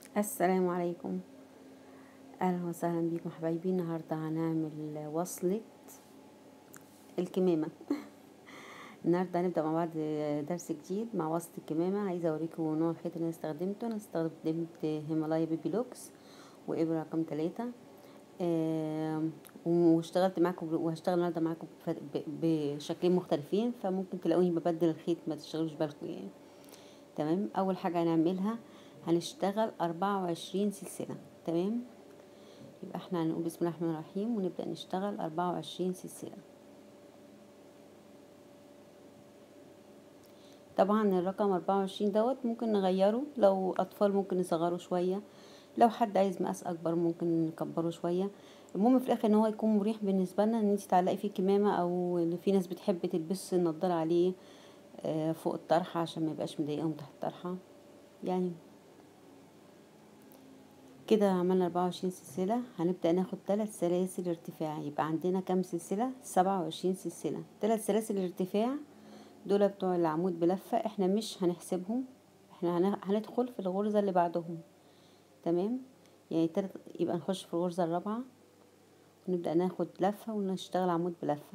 السلام عليكم اهلا وسهلا بيكم حبايبي النهارده هنعمل وصلة الكمامة النهارده هنبدأ مع بعض درس جديد مع وصلة الكمامة عايزة اوريكم نوع الخيط اللي انا استخدمته انا استخدمت هيمالايا بيبي لوكس وابرة رقم تلاتة آه واشتغلت معاكم وهشتغل النهارده معاكم بشكلين مختلفين فممكن تلاقوني ببدل الخيط ما تشتغلوش بالكم يعني تمام اول حاجة هنعملها هنشتغل أربعة وعشرين سلسلة تمام يبقى احنا هنقول بسم الله الرحمن الرحيم ونبدأ نشتغل أربعة وعشرين سلسلة طبعا الرقم أربعة وعشرين دوت ممكن نغيره لو أطفال ممكن نصغره شوية لو حد عايز مقاس أكبر ممكن نكبره شوية المهم في الآخر إن هو يكون مريح بالنسبة لنا إن انتي تعلقي فيه كمامة أو إن في ناس بتحب تلبس النضارة عليه فوق الطرحة عشان ما يبقاش مضايقهم تحت الطرحة يعني كده عملنا أربعة وعشرين سلسلة هنبدأ ناخد ثلاث سلاسل ارتفاع يبقى عندنا كام سلسلة سبعة وعشرين سلسلة ثلاث سلاسل ارتفاع دول بتوع العمود بلفة احنا مش هنحسبهم احنا هندخل في الغرزة اللي بعدهم تمام يعني تلت يبقى نخش في الغرزة الرابعة ونبدأ ناخد لفة ونشتغل عمود بلفة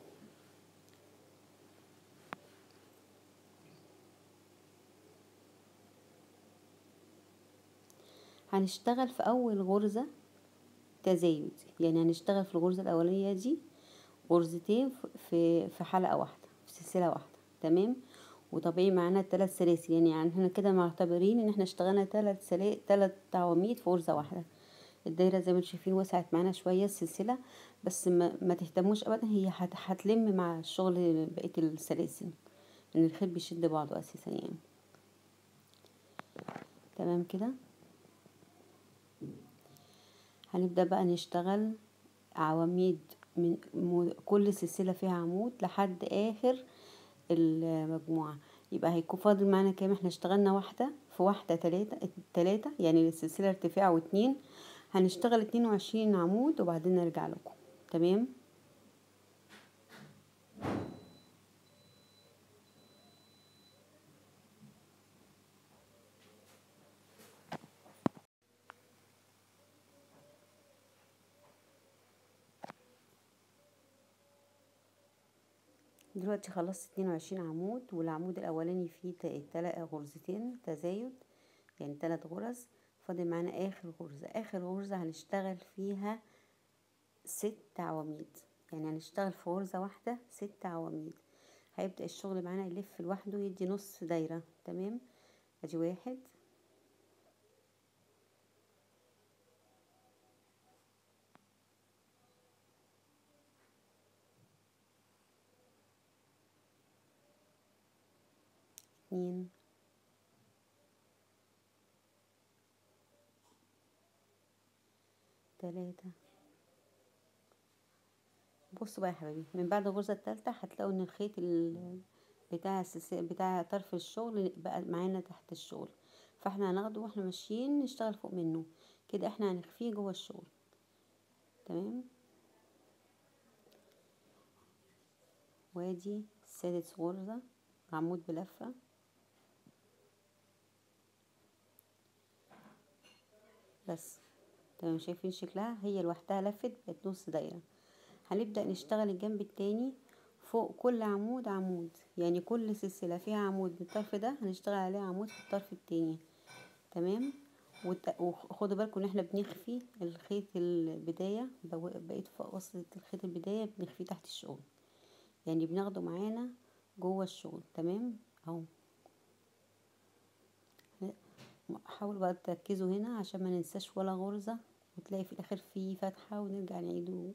هنشتغل في اول غرزة تزايد يعني هنشتغل في الغرزة الاولانية دي غرزتين في في حلقة واحدة في سلسلة واحدة تمام وطبيعي معانا ثلاث سلاسل يعني, يعني احنا كده معتبرين ان احنا اشتغلنا ثلاث سلا ثلاث تعواميد في غرزة واحدة الدايرة زي ما انتم شايفين وسعت معانا شوية السلسلة بس ما, ما تهتموش ابدا هي هتلم مع الشغل بقية السلاسل ان الخيط بيشد بعضه اساسا يعني تمام كده هنبدأ بقى نشتغل عواميد من كل سلسلة فيها عمود لحد آخر المجموعة يبقى هيكون فاضل معانا كام احنا اشتغلنا واحدة في واحدة تلاتة تلاتة يعني السلسلة ارتفاع واتنين هنشتغل اتنين وعشرين عمود وبعدين نرجع لكم تمام دلوقتي خلصت اتنين وعشرين عمود والعمود الاولاني فيه تلات غرزتين تزايد يعني تلات غرز فاضل معانا اخر غرزة اخر غرزة هنشتغل فيها ست عواميد يعني هنشتغل في غرزة واحدة ست عواميد هيبدأ الشغل معانا يلف لوحده يدي نص دايرة تمام ادي واحد اتنين تلاتة بصوا بقى يا حبايبي من بعد الغرزة التالتة هتلاقوا ان الخيط بتاع بتاع طرف الشغل بقى معانا تحت الشغل فاحنا هناخده واحنا ماشيين نشتغل فوق منه كده احنا هنخفيه جوه الشغل تمام وادي سادس غرزة عمود بلفة بس تمام شايفين شكلها هي لوحدها لفت بقت نص دايرة هنبدأ نشتغل الجنب التاني فوق كل عمود عمود يعني كل سلسلة فيها عمود بالطرف ده هنشتغل عليه عمود في الطرف التاني تمام وخدوا بالكم ان احنا بنخفي الخيط البداية بقيت فوق وصلة الخيط البداية بنخفيه تحت الشغل يعني بناخده معانا جوه الشغل تمام اهو حاولوا بقى تركزوا هنا عشان ما ننساش ولا غرزة وتلاقي في الاخر في فتحة ونرجع نعيده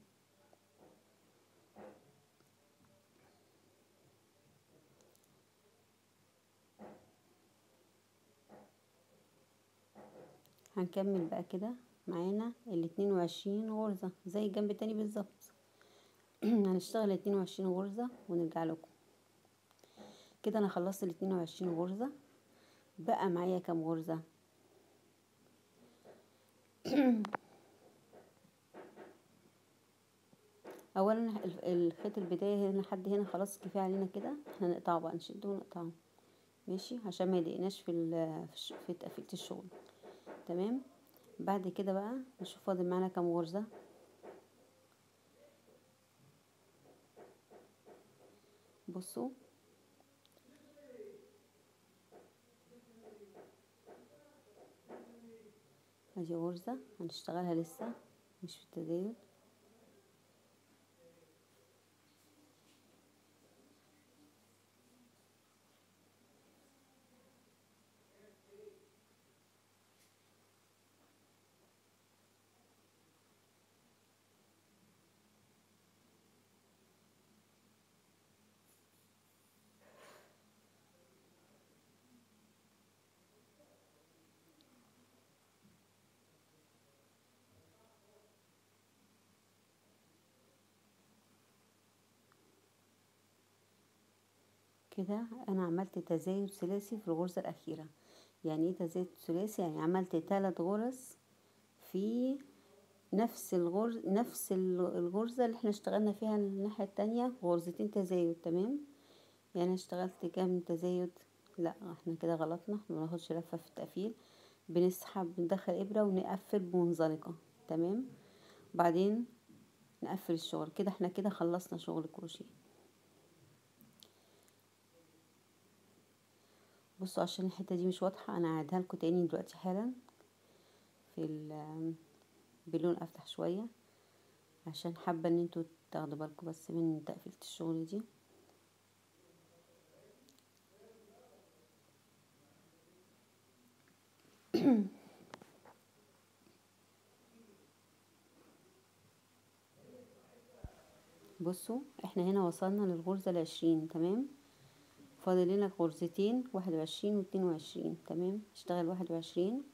هنكمل بقى كده معانا الاتنين وعشرين غرزة زي الجنب التاني بالظبط هنشتغل اتنين وعشرين غرزة ونرجع لكم كده انا خلصت الاتنين وعشرين غرزة بقى معايا كام غرزة اولا الخيط البداية هنا لحد هنا خلاص كفاية علينا كده احنا نقطعه بقى نشده ونقطعه ماشي عشان ما يضايقناش في في تقفيلة الشغل تمام بعد كده بقى نشوف فاضل معانا كام غرزة بصوا ادي غرزة هنشتغلها لسه مش في التزايد كده انا عملت تزايد ثلاثي في الغرزة الاخيرة يعني ايه تزايد ثلاثي يعني عملت ثلاث غرز في نفس الغرز نفس الغرزة اللي احنا اشتغلنا فيها الناحية التانية غرزتين تزايد تمام يعني اشتغلت كام تزايد لا احنا كده غلطنا ما بناخدش لفة في التقفيل بنسحب بندخل ابرة ونقفل بمنزلقة تمام بعدين نقفل الشغل كده احنا كده خلصنا شغل الكروشيه بصوا عشان الحته دي مش واضحه انا هعيدها لكم تاني دلوقتي حالا في بلون افتح شويه عشان حابه ان انتوا تاخدوا بالكم بس من تقفيله الشغل دي بصوا احنا هنا وصلنا للغرزه العشرين تمام فاضل لنا غرزتين واحد وعشرين واتنين وعشرين تمام اشتغل واحد وعشرين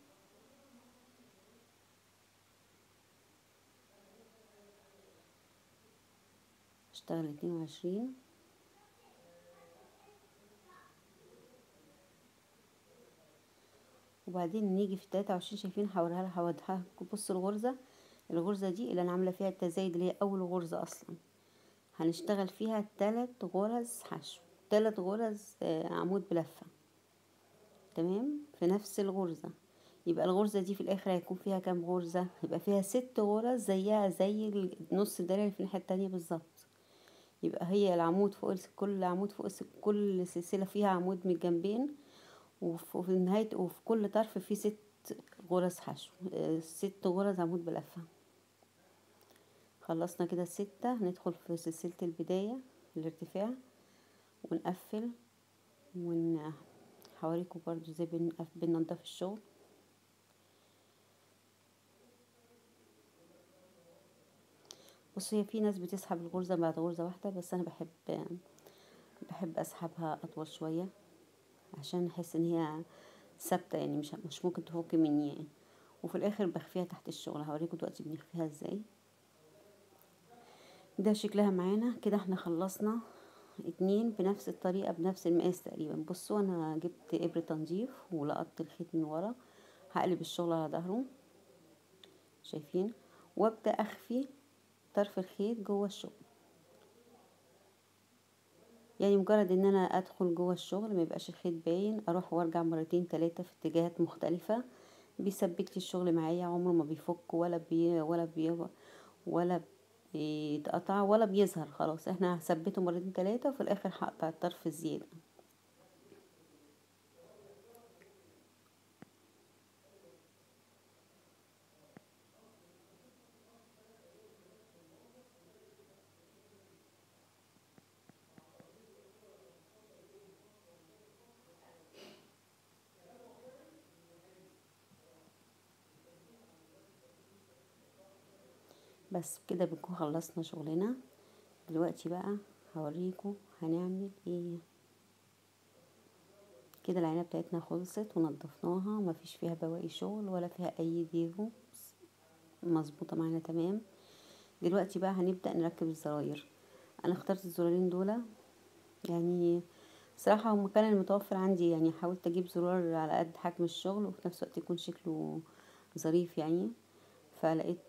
اشتغل اتنين وعشرين وبعدين نيجي في تلاتة وعشرين شايفين هوريها هوريها بصوا الغرزة الغرزة دي اللي انا عاملة فيها التزايد اللي هي اول غرزة اصلا هنشتغل فيها تلات غرز حشو تلات غرز عمود بلفة تمام في نفس الغرزة يبقى الغرزة دي في الاخر هيكون فيها كام غرزة يبقى فيها ست غرز زيها زي نص الدايرة اللي في الناحية التانية بالظبط يبقى هي العمود فوق كل عمود فوق كل سلسلة فيها عمود من الجنبين وفي نهاية وفي كل طرف فيه ست غرز حشو ست غرز عمود بلفة خلصنا كده الستة ندخل في سلسلة البداية الارتفاع ونقفل ون هوريكم برضو ازاي بننضف الشغل بصوا هي في ناس بتسحب الغرزة بعد غرزة واحدة بس انا بحب بحب اسحبها اطول شوية عشان احس ان هي ثابتة يعني مش مش ممكن تفك مني يعني وفي الاخر بخفيها تحت الشغل هوريكم دلوقتي بنخفيها ازاي ده شكلها معانا كده احنا خلصنا اتنين بنفس الطريقة بنفس المقاس تقريبا بصوا انا جبت ابرة تنظيف ولقطت الخيط من ورا هقلب الشغل على ظهره شايفين وابدأ اخفي طرف الخيط جوه الشغل يعني مجرد ان انا ادخل جوه الشغل ما يبقاش الخيط باين اروح وارجع مرتين تلاتة في اتجاهات مختلفة بيثبت لي الشغل معايا عمره ما بيفك ولا بي ولا بي ولا بيتقطع ولا بيظهر خلاص احنا هثبته مرتين تلاتة وفي الاخر هقطع الطرف الزيادة بس كده بنكون خلصنا شغلنا دلوقتي بقى هوريكم هنعمل ايه كده العينة بتاعتنا خلصت ونضفناها ومفيش فيها بواقي شغل ولا فيها اي ديفو مظبوطة معانا تمام دلوقتي بقى هنبدأ نركب الزراير انا اخترت الزرارين دول يعني صراحة هما كان المتوفر عندي يعني حاولت اجيب زرار على قد حجم الشغل وفي نفس الوقت يكون شكله ظريف يعني فلقيت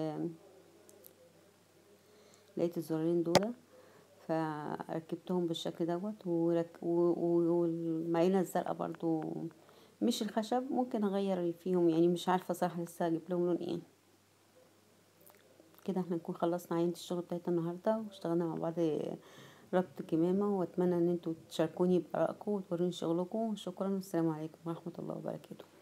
لقيت الزرارين دول فركبتهم بالشكل دوت ورك... والمعينة الزرقاء برضو مش الخشب ممكن اغير فيهم يعني مش عارفة صراحة لسه اجيب لهم لون ايه كده احنا نكون خلصنا عينة الشغل بتاعتنا النهاردة واشتغلنا مع بعض ربط كمامة واتمنى ان انتوا تشاركوني بارائكم وتوروني شغلكم شكرا والسلام عليكم ورحمة الله وبركاته